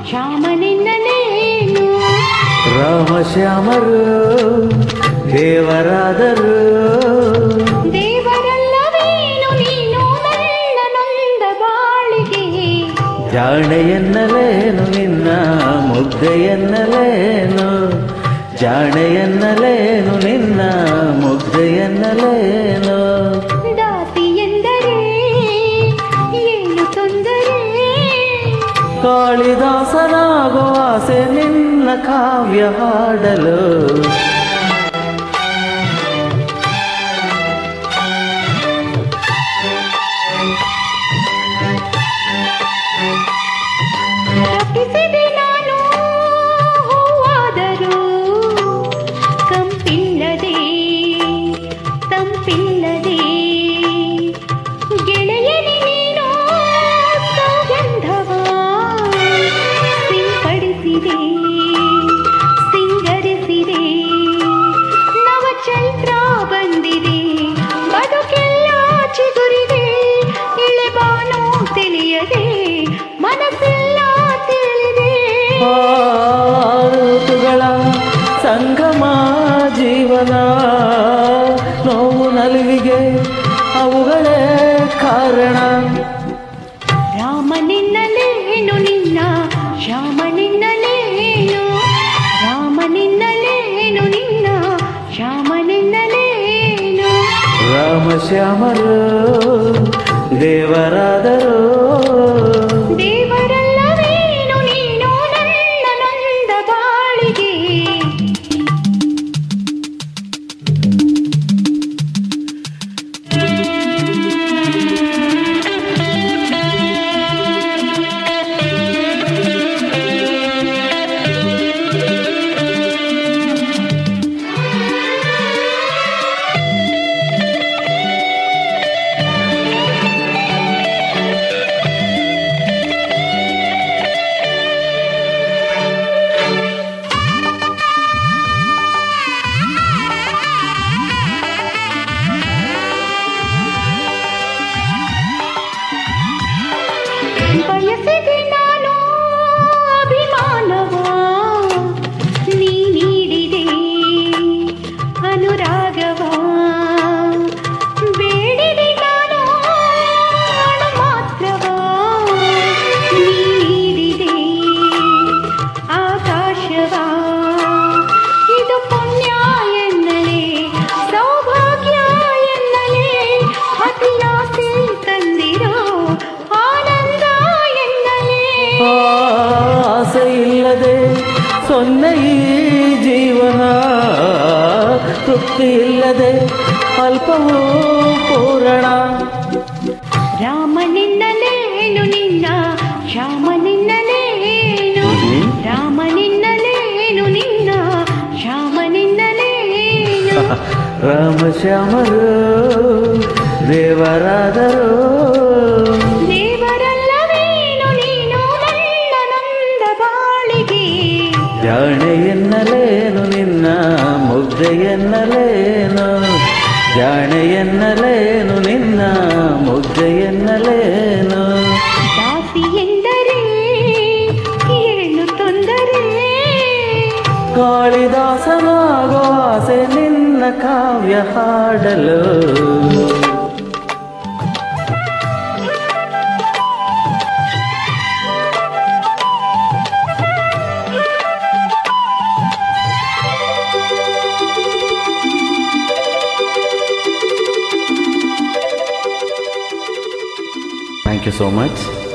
ಶ್ಯಾಮನಿನ್ನಲೇನು ರಾಮ ಶ್ಯಾಮರು ದೇವರಾದರು ದೇವರಲ್ಲವೇನು ನೀನು ನನ್ನ ನೊಂದ ಬಾಳಿಗೆ ಜಾಣೆ ಎನ್ನಲೇನು ನಿನ್ನ ಮುಗ್ಧೆ ಎನ್ನಲೇನು ಜಾಣೆ ಎನ್ನಲೇನು ನಿನ್ನ ಮುಗ್ಧೆ ಎನ್ನಲೇನು ದಾಸಿ ಎಂದರೆ ಏನು ತೊಂದರೆ ಕಾಳಿದಾಸನಾಗೋ ಆಸೆ ನಿನ್ನ ಕಾವ್ಯ ಹಾಡಲು ತಪ್ಪಿಸಿದೆ ನಾನು ಹೂವಾದರೂ ಕಂಪಿಲ್ಲದೆ ತಂಪಿಲ್ಲದೆ ಗೆಳೆಯನಿ ನೀನು ಸೌಗಂಧವ ಸಿಂಪಡಿಸಿದೆ ಸಿಂಗರಿಸಿದೆ ನವಚೈತ್ರ ಬಂದಿದೆ ಬದುಕೆಲ್ಲ ಚಿಗುರಿದೆ ಇಳೆಬಾನು ತಿಳಿಯದೆ ಮನಸ್ಸೆಲ್ಲ ತಿಳಿದೆ ಋತುಗಳ ಸಂಗಮ ಜೀವನ ನೋವು ನಲಿವಿಗೆ ಅವುಗಳೇ ಕಾರಣ ರಾಮನಿನ್ನಲೇನು ನಿನ್ನ ಶ್ಯಾಮನಿನ್ನಲೇನು ರಾಮನಿನ್ನಲೇನು ನಿನ್ನ ಶ್ಯಾಮನಿನ್ನಲೇನು ರಾಮ ಶ್ಯಾಮರು ದೇವರಾದರು ದೇವರಲ್ಲವೇನು ನೀನು ನನ್ನ ನೊಂದ ಬಾಳಿಗೆ ಬಯಸಿದೆ ನಾನು ಅಭಿಮಾನವ ನೀ ನೀಡಿದೆ ಅನುರಾಗವ ಬೇಡಿದೆ ನಾನು ಅಣು ಮಾತ್ರವ ನೀ ನೀಡಿದೆ ಆಕಾಶವ ಇದು ಪುಣ್ಯ ಎನ್ನಲೇ ಸೌಭಾಗ್ಯ ಎನ್ನಲೇ ಅತಿಯಾಸೆ ತಂದಿರೋ ಆನಂದ ಎನ್ನಲೇ ಆಸೆ ಇಲ್ಲದೆ ಸೊನ್ನೆ ಈ ಜೀವನ ತೃಪ್ತಿ ಇಲ್ಲದೆ ಅಲ್ಪವೂ ಪೂರಣ ರಾಮನಿನ್ನಲೇನು ನಿನ್ನ ಶ್ಯಾಮನಿನ್ನಲೇನು ರಾಮನಿನ್ನಲೇನು ನಿನ್ನ ಶ್ಯಾಮನಿನ್ನಲೇನು ರಾಮ ಶ್ಯಾಮರು ದೇವರಾದರು ದೇವರಲ್ಲವೇನು ನೀನು ನನ್ನ ನಂದ ಬಾಳಿಗೆ ಜಾಣೆ ಎನ್ನಲೇನು ನಿನ್ನ ಮುಗ್ಧೆ ಎನ್ನಲೇನು ಜಾಣೆ ಎನ್ನಲೇನು ನಿನ್ನ ಮುಗ್ಧೆ ಎನ್ನಲೇನು ದಾಸಿ ಎಂದರೆ ಏನು ತೊಂದರೆ ಕಾಳಿದಾಸನಾಗೋ ಆಸೆ ನಿನ್ನ ಕಾವ್ಯ ಹಾಡಲು Thank you so much.